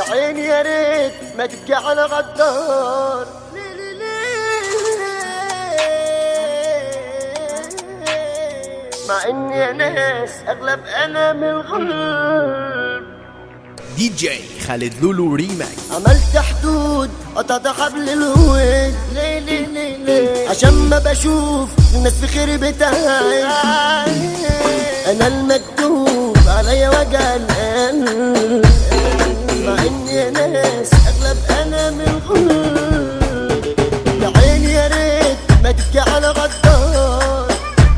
عيني يا ريت ما تبكي على غدار مع اني يا ناس اغلب انا من الغلب دي جي خالد لولو ريماكس عملت حدود قطعت حبل الهويد ليه ليه ليه ليه عشان ما بشوف الناس في خير بتاعي انا المكتوب عليا وجع القلب مع اني يا ناس اغلب انا من الغلب يا عيني يا ريت ما تبكي على غدار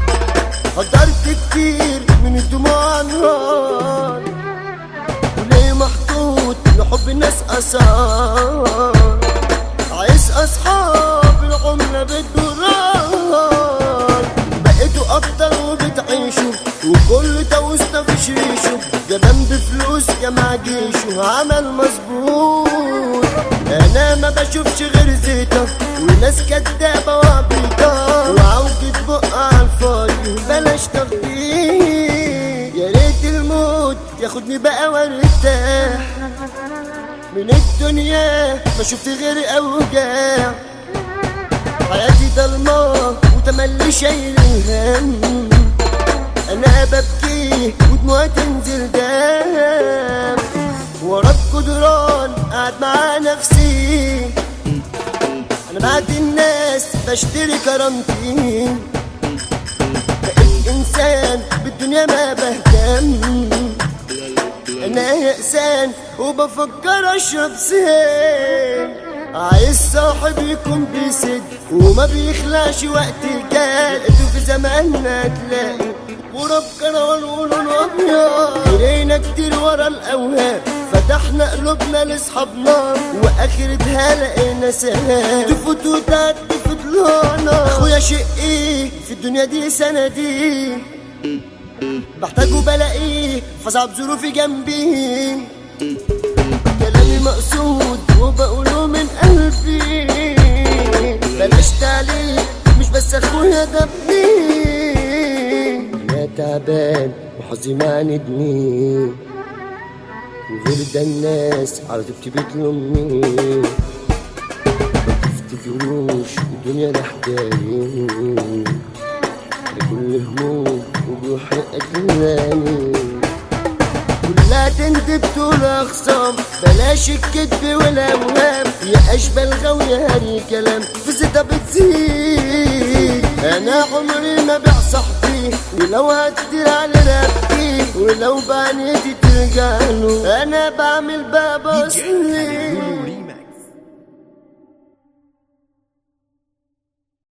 قدرت كتير من الدموع نار وليه محطوط لحب الناس أثار عايز أصحاب العملة بالدولار بقيتوا أكتر وبتعيشوا وكل توسنا في شريشه جبان بفلوس جمع جيشه عمل مظبوط أنا ما بشوفش غير زيتة وناس كدابة وعبيطة وعوجة بق على الفاضي بلاش تخبيط يا ريت الموت ياخدني بقى وارتاح من الدنيا ما شفت غير اوجاع حياتي ضلمة وتملي شايل الهم انا ببكي ودموعي تنزل دم ورا الجدران قاعد مع نفسي انا بعد الناس بشتري كرامتي بقيت انسان بالدنيا ما بهتم انا يأسان وبفكر اشرب سهل عايز صاحب يكون بيسد وما بيخلعش وقت الجد لقيته في زماننا تلاقي غراب كروان ولون ابيض جرينا كتير ورا الاوهام فتحنا قلوبنا لاصحابنا واخرتها لقينا سلام تفوت وتعدي في طلوعنا اخويا شقي في الدنيا دي سندي بحتاجه بلاقيه فصعب ظروفي جنبي كلامي مقصود وبقوله من قلبي بلاش تعليق مش بس اخويا ده ابني انا تعبان وحظي معاندني وغير ده الناس على طول بتلومني ما تفتكروش الدنيا ده حكايه لكل هموم وبروحي أجلاني كلها تندب طول أخصام بلاش الكذب والأوهام يا أشبه الغاوية هري كلام في ستة بتزيد أنا عمري ما بيع صاحبي ولو هتدير على رقبتي ولو بعينيتي ترجع له أنا بعمل باب أصلي